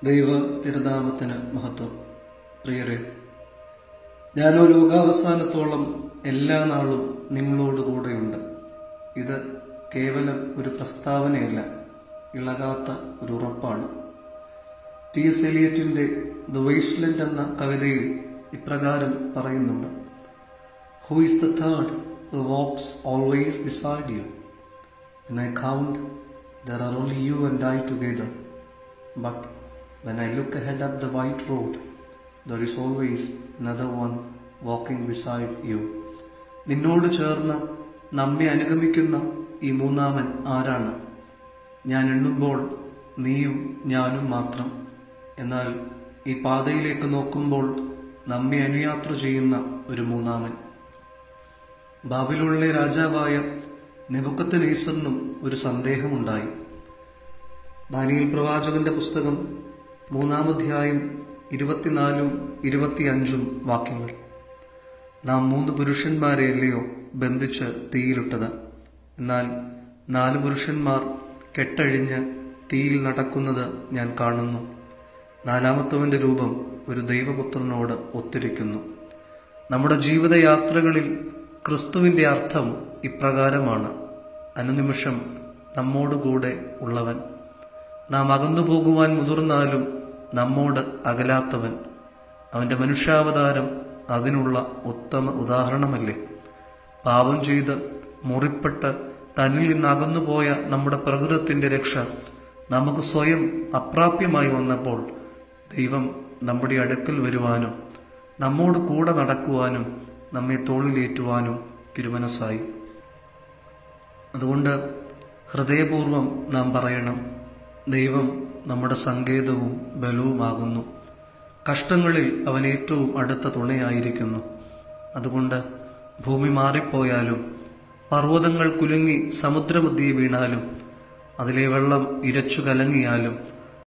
ദൈവ തിരുനാമത്തിന് മഹത്വം പ്രിയരെ ഞാനോ ലോകാവസാനത്തോളം എല്ലാ നാളും നിങ്ങളോട് കൂടെയുണ്ട് ഇത് കേവലം ഒരു പ്രസ്താവനയല്ല ഇളകാത്ത ഒരു ഉറപ്പാണ് ടി എസ് എലിയറ്റിന്റെ ദ വേസ്റ്റ്ലൻഡ് എന്ന കവിതയിൽ ഇപ്രകാരം പറയുന്നുണ്ട് who is the third who walks always beside you When I count, there are only you and I together. But when I look ahead up the white road, there is always another one walking beside you. നിന്നോട് ചേർന്ന് നമ്മെ അനുഗമിക്കുന്ന ഈ മൂന്നാമൻ ആരാണ് ഞാൻ എണ്ണുമ്പോൾ നീയും ഞാനും മാത്രം എന്നാൽ ഈ പാതയിലേക്ക് നോക്കുമ്പോൾ നമ്മെ അനുയാത്ര ചെയ്യുന്ന ഒരു മൂന്നാമൻ ബാബിലുള്ള രാജാവായ നെബുക്കത്ത് നേസറിനും ഒരു സന്ദേഹമുണ്ടായി ദാനിയൽ പ്രവാചകന്റെ പുസ്തകം മൂന്നാമധ്യായം ഇരുപത്തിനാലും ഇരുപത്തിയഞ്ചും വാക്യങ്ങൾ നാം മൂന്ന് പുരുഷന്മാരെയല്ലയോ ബന്ധിച്ച് തീയിലിട്ടത് എന്നാൽ നാല് പുരുഷന്മാർ കെട്ടഴിഞ്ഞ് തീയിൽ നടക്കുന്നത് ഞാൻ കാണുന്നു നാലാമത്തവന്റെ രൂപം ഒരു ദൈവപുത്രനോട് ഒത്തിരിക്കുന്നു നമ്മുടെ ജീവിതയാത്രകളിൽ ക്രിസ്തുവിന്റെ അർത്ഥം ഇപ്രകാരമാണ് അനുനിമിഷം നമ്മോടുകൂടെ ഉള്ളവൻ നാം അകന്നു പോകുവാൻ മുതിർന്നാലും നമ്മോട് അകലാത്തവൻ അവന്റെ മനുഷ്യാവതാരം അതിനുള്ള ഉത്തമ ഉദാഹരണമല്ലേ പാപം ചെയ്ത് മുറിപ്പെട്ട് തന്നിൽ നിന്ന് അകന്നുപോയ നമ്മുടെ പ്രകൃതത്തിന്റെ രക്ഷ നമുക്ക് സ്വയം അപ്രാപ്യമായി വന്നപ്പോൾ ദൈവം നമ്മുടെ അടുക്കൽ വരുവാനും നമ്മോട് കൂടെ നടക്കുവാനും നമ്മെ തോളിലേറ്റുവാനും തിരുമനസ്സായി അതുകൊണ്ട് ഹൃദയപൂർവം നാം പറയണം ദൈവം നമ്മുടെ സങ്കേതവും ബലവുമാകുന്നു കഷ്ടങ്ങളിൽ അവൻ ഏറ്റവും അടുത്ത തുണയായിരിക്കുന്നു അതുകൊണ്ട് ഭൂമി മാറിപ്പോയാലും പർവ്വതങ്ങൾ കുലുങ്ങി സമുദ്രബുദ്ധി വീണാലും അതിലെ വെള്ളം ഇരച്ചു കലങ്ങിയാലും